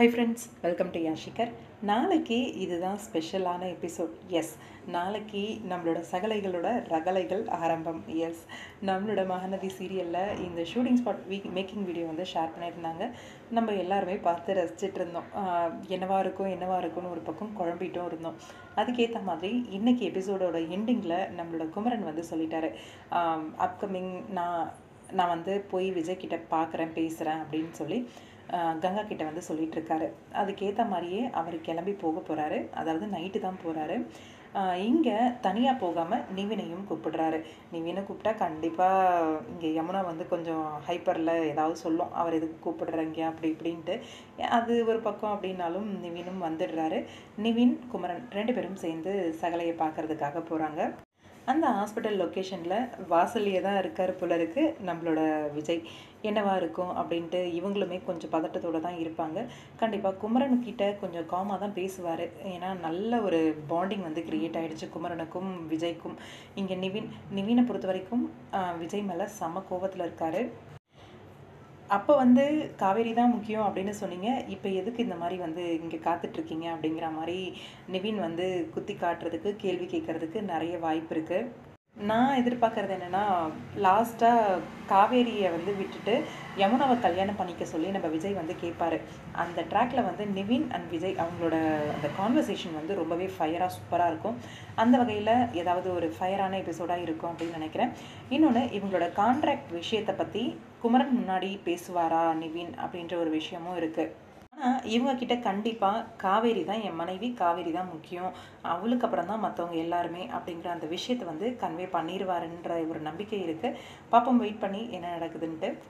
high friends welcome to யாஷிகர் நாளைக்கு இதுதான் ஸ்பெஷலான எபிசோட் எஸ் நாளைக்கு நம்மளோட சகலைகளோட ரகலைகள் ஆரம்பம் எஸ் நம்மளோட மகாநதி சீரியலில் இந்த shooting spot week making video வந்து ஷேர் பண்ணியிருந்தாங்க நம்ம எல்லாருமே பார்த்து ரசிச்சிட்டு இருந்தோம் ஆஹ் என்னவா இருக்கும் என்னவா இருக்கும்னு ஒரு பக்கம் குழம்பிட்டும் இருந்தோம் அதுக்கேற்ற மாதிரி இன்னைக்கு எபிசோடோட எண்டிங்கில் நம்மளோட குமரன் வந்து சொல்லிட்டாரு அப்கமிங் நான் நான் வந்து போய் விஜய் கிட்ட பார்க்குறேன் பேசுகிறேன் அப்படின்னு சொல்லி ஆஹ் கங்கா கிட்ட வந்து சொல்லிட்டு இருக்காரு அதுக்கேற்ற மாதிரியே அவர் கிளம்பி போக போகிறாரு அதாவது நைட்டு தான் போகிறாரு இங்கே தனியாக போகாமல் நிவினையும் கூப்பிடுறாரு நிவினை கூப்பிட்டா கண்டிப்பாக இங்கே யமுனா வந்து கொஞ்சம் ஹைப்பரில் ஏதாவது சொல்லும் அவர் எதுக்கு கூப்பிடுறீங்க அப்படி இப்படின்ட்டு அது ஒரு பக்கம் அப்படின்னாலும் நிவினும் வந்துடுறாரு நிவின் குமரன் ரெண்டு பேரும் சேர்ந்து சகலையை பார்க்கறதுக்காக போகிறாங்க அந்த ஹாஸ்பிட்டல் லொக்கேஷனில் வாசல்லையே தான் இருக்கார் போல இருக்கு நம்மளோட விஜய் என்னவா இருக்கும் அப்படின்ட்டு இவங்களுமே கொஞ்சம் பதட்டத்தோடு தான் இருப்பாங்க கண்டிப்பாக குமரன் கிட்ட கொஞ்சம் காமாக தான் பேசுவார் ஏன்னா நல்ல ஒரு பாண்டிங் வந்து கிரியேட் ஆகிடுச்சு குமரனுக்கும் விஜய்க்கும் இங்கே நிவின் நிவினை பொறுத்த வரைக்கும் ஆஹ், விஜய் மேலே செம கோவத்தில் இருக்கார் அப்போ வந்து காவேரி தான் முக்கியம் அப்படின்னு சொன்னீங்க இப்போ எதுக்கு இந்த மாதிரி வந்து இங்கே காத்துட்ருக்கீங்க அப்படிங்கிற மாதிரி நிவின் வந்து குத்தி காட்டுறதுக்கு கேள்வி கேட்கறதுக்கு நிறைய வாய்ப்பு இருக்குது நான் எதிர்பார்க்கறது என்னென்னா லாஸ்ட்டாக காவேரியை வந்து விட்டுட்டு யமுனாவை கல்யாணம் பண்ணிக்க சொல்லி நம்ம விஜய் வந்து கேட்பாரு அந்த ட்ராக்ல வந்து நிவின் அண்ட் விஜய் அவங்களோட அந்த கான்வர்சேஷன் வந்து ரொம்பவே ஃபயராக சூப்பராக இருக்கும் அந்த வகையில் ஏதாவது ஒரு ஃபயரான எபிசோடாக இருக்கும் அப்படின்னு நினைக்கிறேன் இன்னொன்று இவங்களோட கான்ட்ராக்ட் விஷயத்தை பற்றி குமரன் முன்னாடி பேசுவாரா நிவின் அப்படின்ற ஒரு விஷயமும் இருக்குது ஆனால் இவங்க கிட்ட கண்டிப்பாக காவேரி தான் என் மனைவி காவேரி தான் முக்கியம் அவளுக்கு அப்புறம் தான் மற்றவங்க எல்லாருமே அப்படிங்கிற அந்த விஷயத்தை வந்து கன்வே பண்ணிடுவாருன்ற ஒரு நம்பிக்கை இருக்குது பாப்போம் வெயிட் பண்ணி என்ன நடக்குதுன்ட்டு